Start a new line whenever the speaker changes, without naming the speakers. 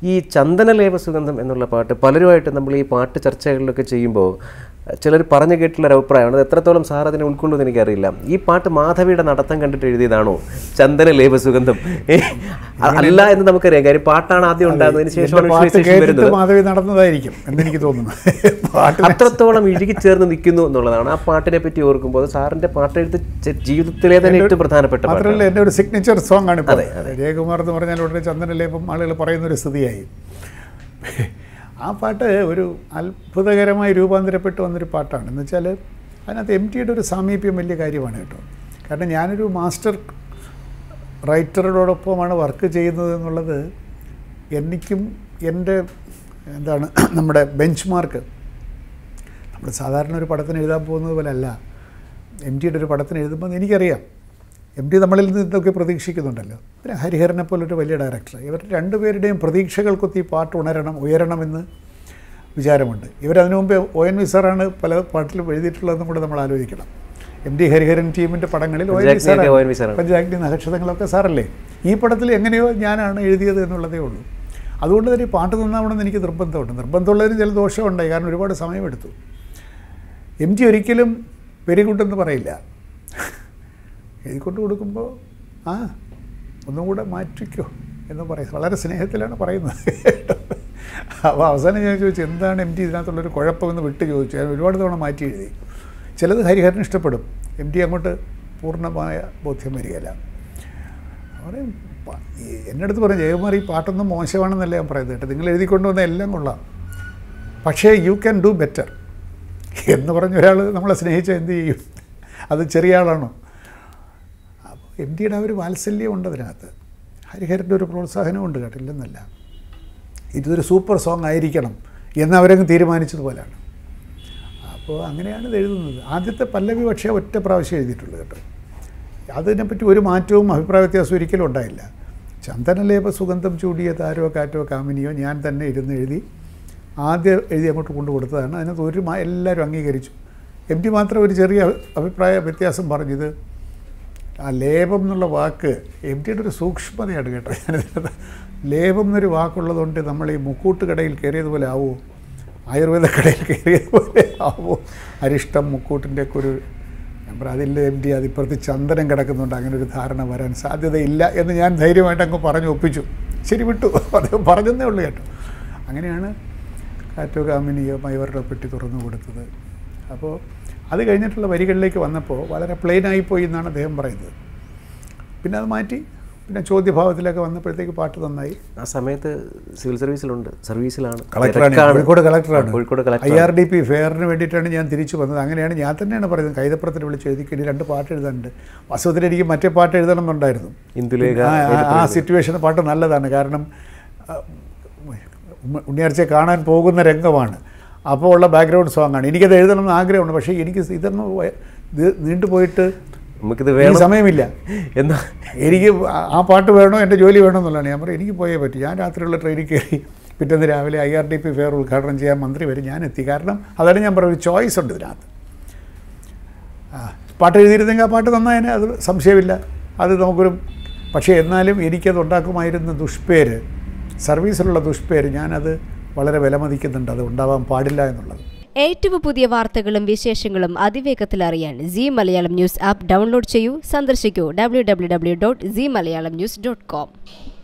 ഈ ചന്ദനലേപ സുഗന്ധം എന്നുള്ള പാട്ട് പലരുമായിട്ട് നമ്മൾ ഈ പാട്ട് ചർച്ചകളിലൊക്കെ ചെയ്യുമ്പോൾ ചിലർ പറഞ്ഞു കേട്ടുള്ള ഒരു അഭിപ്രായമാണ് അത് എത്രത്തോളം സാർ അതിനെ ഉൾക്കൊള്ളുമെന്ന് എനിക്കറിയില്ല ഈ പാട്ട് മാധവിയുടെ നടത്തം കണ്ടിട്ട് എഴുതിയതാണോ ചന്ദന ലേപ സുഗന്ധം ഏ, അല്ല എന്ന് നമുക്കറിയാം കാര്യം പാട്ടാണ് ആദ്യം ഉണ്ടാകുന്നതിന്
എൻ്റെ
ശേഷമാണ്
പാട്ട്
visualization
കേട്ടിട്ട്
വരുന്നത്
മാധവി നടന്നതായിരിക്കും എന്നെനിക്ക് തോന്നുന്നു പാട്ട്
അത്രത്തോളം ഇഴുകി ചേർന്ന് നിൽക്കുന്നു എന്നുള്ളതാണ് ആ പാട്ടിനെ പറ്റി ഓർക്കുമ്പോൾ സാറിന്റെ പാട്ടെഴുത്ത് ജ- ജീവിതത്തിലെ തന്നെ ഏറ്റവും പ്രധാനപ്പെട്ട പാട്ട്
മാത്രമല്ല എൻ്റെ ഒരു സിഗ്നേച്ചർ സോങ് ആണ് ഇപ്പോൾ ജയകുമാർ എന്ന് പറഞ്ഞാൽ ഉടനെ ചന്ദനലേപം ആളുകൾ പറയുന്ന ഒരു സ്ഥിതിയായി ആ പാട്ട് ഒരു അത്ഭുതകരമായി രൂപാന്തരപ്പെട്ട് വന്നൊരു പാട്ടാണ് എന്ന് വെച്ചാൽ അതിനകത്ത് എം ടിയുടെ ഒരു സാമീപ്യം വലിയ കാര്യമാണ് കേട്ടോ കാരണം ഞാനൊരു മാസ്റ്റർ റൈറ്ററോടൊപ്പമാണ് വർക്ക് ചെയ്യുന്നത് എന്നുള്ളത് എനിക്കും എൻ്റെ എന്താണ് നമ്മുടെ ബെഞ്ച് മാർക്ക് നമ്മൾ സാധാരണ ഒരു പടത്തിന് എഴുതാൻ പോകുന്നത് പോലെ അല്ല എം ടിയുടെ ഒരു പടത്തിന് എഴുതുമ്പോൾ എനിക്കറിയാം എം ടി നമ്മളിൽ നിന്ന് ഇതൊക്കെ പ്രതീക്ഷിക്കുന്നുണ്ടല്ലോ പിന്നെ ഹരിഹരനെ പോലൊരു വലിയ ഡയറക്ടർ ഇവർ രണ്ടുപേരുടെയും പ്രതീക്ഷകൾക്കൊത്ത് ഈ പാട്ട് ഉണരണം ഉയരണമെന്ന് വിചാരമുണ്ട് ഇവരതിനു മുമ്പേ ഒ എൻ വി സാറാണ് പല പാട്ടിലും എഴുതിയിട്ടുള്ളതെന്നും കൂടെ നമ്മൾ ആലോചിക്കണം എം ടി ഹരിഹരൻ ടീമിൻ്റെ പടങ്ങളിൽ ഒ എൻ വി
പഞ്ചാഗ്നിയൊക്കെ ഒ എൻ വി സാറാണ്.
പഞ്ചാഗ്നി നക്ഷത്രങ്ങളൊക്കെ സാറല്ലേ ഈ പടത്തിൽ എങ്ങനെയോ ഞാനാണ് എഴുതിയത് എന്നുള്ളതേ ഉള്ളൂ അതുകൊണ്ട് തന്നെ ഈ പാട്ട് നന്നാവണമെന്ന് എനിക്ക് നിർബന്ധമുണ്ട് നിർബന്ധമുള്ളതിന് ചില ദോഷമുണ്ടായി കാരണം ഒരുപാട് സമയമെടുത്തു എം ജി ഒരിക്കലും വെരി ഗുഡ് എന്ന് പറയില്ല എഴുതിക്കൊണ്ട് കൊടുക്കുമ്പോൾ ആ ഒന്നും കൂടെ മാറ്റിക്കോ എന്ന് പറയും വളരെ സ്നേഹത്തിലാണ് പറയുന്നത് അപ്പോൾ അവസാനം ഞാൻ ചോദിച്ചു എന്താണ് എം ടി ഇതിനകത്തുള്ളൊരു കുഴപ്പമെന്ന് വിട്ട് ചോദിച്ചു ഞാൻ ഒരുപാട് തവണ മാറ്റി എഴുതി ചിലത് ഹരിഹരന് ഇഷ്ടപ്പെടും എം ടി അങ്ങോട്ട് പൂർണ്ണമായ ബോധ്യം വരികയില്ല പറയും പ- ഈ എൻ്റെ അടുത്ത് പറഞ്ഞു ജയകുമാർ ഈ പാട്ടൊന്നും മോശമാണെന്നല്ല ഞാൻ പറയുന്നത് കേട്ടോ നിങ്ങൾ എഴുതിക്കൊണ്ട് വന്ന എല്ലാം കൊള്ളാം പക്ഷേ യു ക്യാൻ ഡു ബെറ്റർ എന്ന് പറഞ്ഞ ഒരാൾ നമ്മളെ സ്നേഹിച്ച എന്ത് ചെയ്യും അത് ചെറിയ ആളാണോ അപ്പോൾ എം ടിയുടെ ആ ഒരു വാത്സല്യം ഉണ്ട് അതിനകത്ത് ഹരിഹരൻ്റെ ഒരു പ്രോത്സാഹനവും ഉണ്ട് കേട്ടോ ഇല്ലെന്നല്ല ഇതൊരു സൂപ്പർ സോങ് ആയിരിക്കണം എന്ന് അവരങ്ങ് തീരുമാനിച്ചതുപോലെയാണ് അപ്പോൾ അങ്ങനെയാണ് ഇത് എഴുതുന്നത് ആദ്യത്തെ പല്ലവി പക്ഷേ ഒറ്റ പ്രാവശ്യം എഴുതിയിട്ടുള്ളൂ കേട്ടോ അതിനെപ്പറ്റി ഒരു മാറ്റവും അഭിപ്രായ വ്യത്യാസവും ഒരിക്കലും ഉണ്ടായില്ല ചന്ദനലേപ സുഗന്ധം ചൂടിയ താരോ കാറ്റോ കാമിനിയോ ഞാൻ തന്നെ ഇരുന്ന് എഴുതി ആദ്യം എഴുതി അങ്ങോട്ട് കൊണ്ടു കൊടുത്തതാണ് അതിനകത്ത് ഒരു മാ എല്ലാവരും അംഗീകരിച്ചു എം ടി മാത്രം ഒരു ചെറിയ അഭിപ്രായ വ്യത്യാസം പറഞ്ഞത് ആ ലേപം എന്നുള്ള വാക്ക് എം ടിയുടെ ഒരു സൂക്ഷ്മതയാണ് കേട്ടോ ഞാനിതിനകത്ത് ലേപം എന്നൊരു വാക്കുള്ളതുകൊണ്ട് നമ്മൾ ഈ മുക്കൂട്ട് കടയിൽ കയറിയതുപോലെ ആവുമോ ആയുർവേദ കടയിൽ കയറിയതുപോലെ ആവുമോ അരിഷ്ടം മുക്കൂട്ടിൻ്റെ ഒക്കെ ഒരു ഞാൻ പറയാം അതിൽ എം ടി അതിപ്പുറത്ത് ചന്ദനം കിടക്കുന്നുണ്ട് അങ്ങനെ ഒരു ധാരണ വരാൻ സാധ്യതയില്ല എന്ന് ഞാൻ ധൈര്യമായിട്ട് അങ്ങ് പറഞ്ഞു ഒപ്പിച്ചു ശരി വിട്ടു അത് പറഞ്ഞതേ ഉള്ളൂ കേട്ടോ അങ്ങനെയാണ് കാറ്റോ കാമിനിയോ മൈവരുടെ പെട്ടി തുറന്നു കൊടുത്തത് അപ്പോൾ അത് കഴിഞ്ഞിട്ടുള്ള വരികളിലേക്ക് വന്നപ്പോൾ വളരെ പ്ലെയിനായിപ്പോയി എന്നാണ് അദ്ദേഹം പറയുന്നത് പിന്നെ അത് മാറ്റി പിന്നെ ചോദ്യഭാവത്തിലൊക്കെ വന്നപ്പോഴത്തേക്ക് പാട്ട് നന്നായി
ആ സമയത്ത് സിവിൽ സർവീസിലുണ്ട് സർവീസിലാണ്
കളക്ടറാണ്
തിരക്കാണ്.
കോഴിക്കോട് കളക്ടറാണ്
ആ, Kozhikode collector
I R D P ഫെയറിന് വേണ്ടിയിട്ടാണ് ഞാൻ തിരിച്ചു വന്നത് അങ്ങനെയാണ് ഞാൻ തന്നെയാണ് പറയുന്നത് കൈതപ്പുറത്തിന് വിളിച്ച് എഴുതിക്കേണ്ടി രണ്ട് പാട്ട് എഴുതാനുണ്ട് വാസ്തവത്തിൽ എനിക്ക് മറ്റേ പാട്ട് എഴുതണം എന്നുണ്ടായിരുന്നു
ഇന്ദുലേഖ
ആ, ആ- ആ സിറ്റുവേഷൻ പാട്ട് നല്ലതാണ് കാരണം ആ, ഉമ്മ- ഉണ്ണിയാർച്ചയെ കാണാൻ പോകുന്ന രംഗമാണ് അപ്പോൾ ഉള്ള ബാക്ക്ഗ്രൗണ്ട് സോങ്ങാണ് എനിക്കത് എഴുതണം എന്ന് ആഗ്രഹമുണ്ട് പക്ഷേ എനിക്ക് ഇതൊന്നും വയ- ഇത് നീണ്ടുപോയിട്ട്
നമുക്കിത്
ഈ
വേണം
സമയമില്ല
എന്നാ
എനിക്ക് ആ- ആ പാട്ട് വേണോ എൻ്റെ ജോലി വേണോ എന്നുള്ളതാണ് ഞാൻ പറയും എനിക്ക് പോയേ പറ്റും ഞാൻ രാത്രിയുള്ള ട്രെയിനിൽ കയറി പിറ്റേന്ന് രാവിലെ I R D P fair ഉദ്ഘാടനം ചെയ്യാൻ മന്ത്രി വരെ ഞാൻ എത്തി കാരണം അതാണ് ഞാൻ പറയുന്നത് ഒരു ചോയ്സ് ഉണ്ട് ഇതിനകത്ത് ആ പാട്ട് എഴുതിയിരുന്നെങ്കിൽ ആ പാട്ട് നന്നായതിനെ അത് സംശയമില്ല അത് നമുക്കൊരു പക്ഷേ എന്നാലും എനിക്കത് ഉണ്ടാക്കുമായിരുന്ന ദുഷ്പേര് സർവീസിലുള്ള ദുഷ്പേര് ഞാനത് വളരെ വിലമതിക്കുന്നുണ്ട് അത് ഉണ്ടാവാൻ പാടില്ല എന്നുള്ളത്
ഏറ്റവും പുതിയ വാർത്തകളും വിശേഷങ്ങളും അതിവേഗത്തിൽ അറിയാൻ Zee Malayalam news app download ചെയ്യൂ സന്ദർശിക്കൂ W W W dot Zee Malayalam news dot com